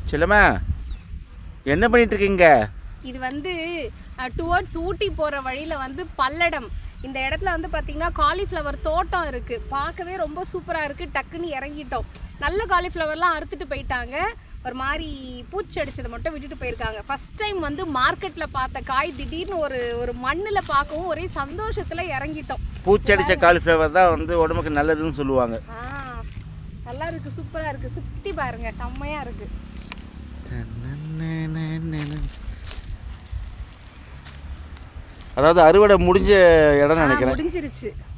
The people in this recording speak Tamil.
செல்லம்மா என்ன பண்ணிட்டு இருக்கீங்க இது வந்து டுவர்ட்ஸ் ஊட்டி போகிற வழியில் வந்து பல்லடம் இந்த இடத்துல வந்து பார்த்தீங்கன்னா காலிஃப்ளவர் தோட்டம் இருக்குது பார்க்கவே ரொம்ப சூப்பராக இருக்குது டக்குன்னு இறங்கிட்டோம் நல்ல காலிஃப்ளவர்லாம் அறுத்துட்டு போயிட்டாங்க ஒரு மாதிரி பூச்சடிச்சதை மட்டும் விட்டுட்டு போயிருக்காங்க ஃபர்ஸ்ட் டைம் வந்து மார்க்கெட்டில் பார்த்த காய் திடீர்னு ஒரு ஒரு மண்ணில் பார்க்கவும் ஒரே சந்தோஷத்தில் இறங்கிட்டோம் பூச்சடிச்ச காலிஃப்ளவர் தான் வந்து உடம்புக்கு நல்லதுன்னு சொல்லுவாங்க ஆ நல்லா இருக்குது சூப்பராக இருக்குது சுற்றி பாருங்க செம்மையாக இருக்குது அதாவது அறுவடை முடிஞ்ச இடம் நினைக்கிறேன் முடிஞ்சிருச்சு